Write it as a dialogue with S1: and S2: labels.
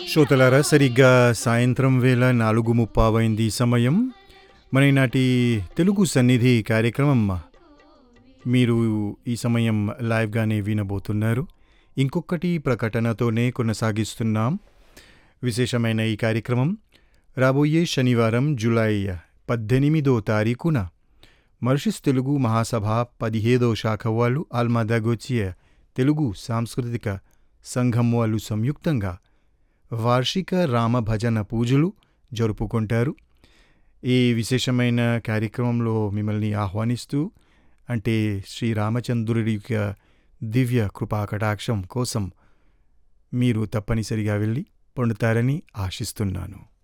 S1: శ్రోతలారా సరిగ్గా సాయంత్రం వేళ నాలుగు ముప్పావైంది సమయం మన ఈనాటి తెలుగు సన్నిధి కార్యక్రమం మీరు ఈ సమయం లైవ్గానే వినబోతున్నారు ఇంకొకటి ప్రకటనతోనే కొనసాగిస్తున్నాం విశేషమైన ఈ కార్యక్రమం రాబోయే శనివారం జూలై పద్దెనిమిదో తారీఖున మర్షిస్ తెలుగు మహాసభ పదిహేదో శాఖ వాళ్ళు ఆల్మాదాగోచియ తెలుగు సాంస్కృతిక సంఘం వాళ్ళు సంయుక్తంగా వార్షిక రామ భజన పూజలు జరుపుకుంటారు ఈ విశేషమైన కార్యక్రమంలో మిమ్మల్ని ఆహ్వానిస్తూ అంటే శ్రీరామచంద్రుడి యొక్క దివ్య కృపా కటాక్షం కోసం మీరు తప్పనిసరిగా వెళ్ళి పొందుతారని ఆశిస్తున్నాను